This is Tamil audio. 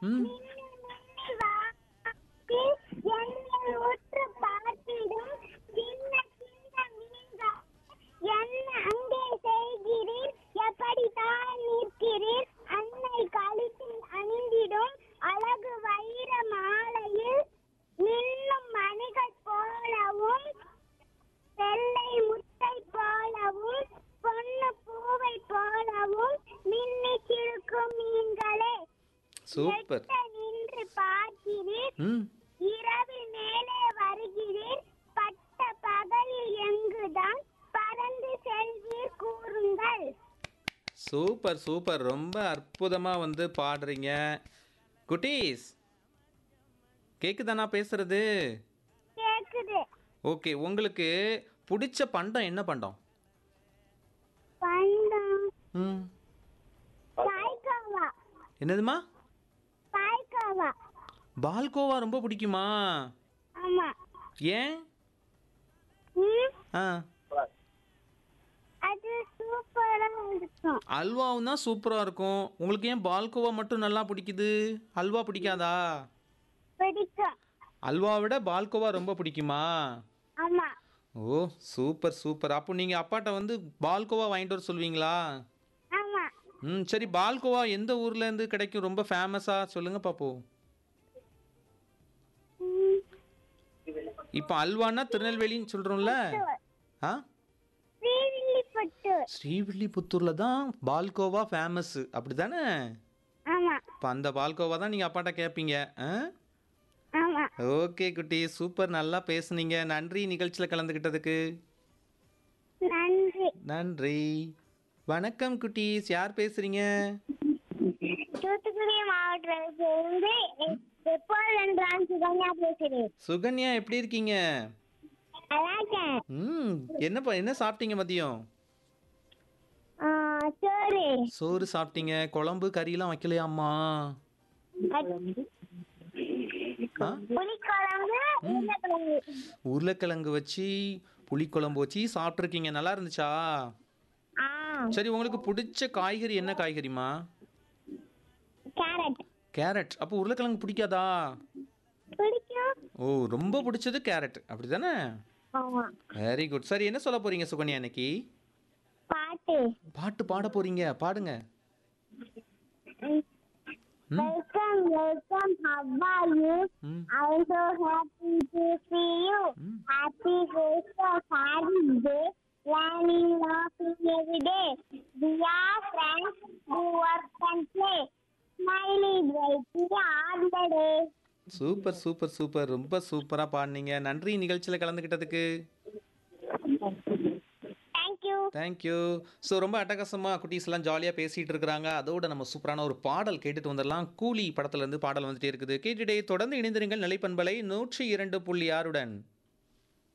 ம் மின்னி வாக்கு என்னை உற்று பார்த்திடும் சின்ன சின்ன மீன்கள் என்ன அங்கே செய்கிறீர் எப்படித்தான் நிற்கிறீர் அன்னை கழுத்தில் அணிந்திடும் அழகு வைர மாலையில் மின்னும் மணிகள் போலவும் வெள்ளை முட்டை போலவும் பொன்னு பூவை போலவும் மின்னி சிறுக்கும் மீன்களே சூப்பர் எட்ட நின்று பார்க்கிறீர் ம் இரவில் மேலே வருகிறீர் பட்ட பகலில் எங்குதான் பறந்து செல்வீர் கூறுங்கள் சூப்பர் சூப்பர் ரொம்ப அற்புதமாக வந்து பாடுறீங்க குட்டீஸ் கேக்குதா நான் பேசுறது கேக்குது ஓகே உங்களுக்கு பிடிச்ச பண்டம் என்ன பண்டம் பண்டம் ம் பாய்க்காவா என்னதுமா பாய்க்காவா பால்கோவா ரொம்ப பிடிக்குமா ஆமா ஏன் ம், ஆ அது சூப்பரா இருக்கும் அல்வாவும் தான் சூப்பராக இருக்கும் உங்களுக்கு ஏன் பால்கோவா மட்டும் நல்லா பிடிக்குது அல்வா பிடிக்காதா பிடிக்கும் அல்வாவை விட பால்கோவா ரொம்ப பிடிக்குமா ஆமா ஓ சூப்பர் சூப்பர் அப்போ நீங்கள் அப்பாட்ட வந்து பால்கோவா வாங்கிட்டு வர சொல்வீங்களா ஆமா ம் சரி பால்கோவா எந்த ஊர்லேருந்து கிடைக்கும் ரொம்ப ஃபேமஸாக சொல்லுங்க பாப்போம் ம், இப்போ அல்வானா திருநெல்வேலின்னு சொல்கிறோம்ல ஆ ஸ்ரீவில்லிபுத்தூர் ஸ்ரீவில்லிபுத்தூரில் தான் பால்கோவா ஃபேமஸ்ஸு அப்படி தானே ஆமா இப்போ அந்த பால்கோவா தான் நீங்கள் அப்பாட்ட கேட்பீங்க ஆ ஆமா ஓகே குட்டி சூப்பர் நல்லா பேசுனீங்க நன்றி நிகழ்ச்சியில் கலந்துக்கிட்டதுக்கு நன்றி நன்றி வணக்கம் குட்டீஸ் யார் பேசுறீங்க தூத்துக்குடி மாவட்டத்திலிருந்து எப்போது என்றான் சுகன்யா பேசுகிறேன் சுகன்யா எப்படி இருக்கீங்க நல்லா இருக்கேன் ம் என்ன ப- என்ன சாப்பிட்டீங்க மதியம் ஆ, சோறு சோறு சாப்பிட்டீங்க குழம்பு கறியெல்லாம் வைக்கலையாம்மா ஆ புளிக்குழம்பு உருளைக்கிழங்கு உருளைக்கிழங்கு வச்சு புளிக்குழம்பு வச்சு சாப்பிட்ருக்கீங்க நல்லா இருந்துச்சா ஆ சரி உங்களுக்கு பிடிச்ச காய்கறி என்ன காய்கறிமா கேரட் கேரட் அப்போ உருளைக்கிழங்கு பிடிக்காதா பிடிக்கும் ஓ ரொம்ப பிடிச்சது கேரட் அப்படி தானே ஆமா வெரி குட் சரி என்ன சொல்ல போறீங்க சுகன்யா இன்னைக்கு பாட்டு பாட்டு பாட போறீங்க பாடுங்க ம் welcome welcome how are you ம் I am so happy to see you ம். happy Christmas happy day learning laughing every day we are friends who work and play smiling brightly all the day super super super ரொம்ப சூப்பராக பாடினீங்க நன்றி நிகழ்ச்சியில் கலந்துக்கிட்டதுக்கு thank you தேங்க்யூ ஸோ ரொம்ப அட்டகாசமாக குட்டீஸ்லாம் ஜாலியாக பேசிகிட்டு இருக்கிறாங்க அதோட நம்ம சூப்பரான ஒரு பாடல் கேட்டுட்டு வந்துடலாம் கூலி படத்துலேருந்து பாடல் வந்துட்டே இருக்குது கேட்டுட்டே தொடர்ந்து இணைந்திருங்கள் நிலைப்பண்பலை நூற்றி இரண்டு புள்ளி ஆறுடன்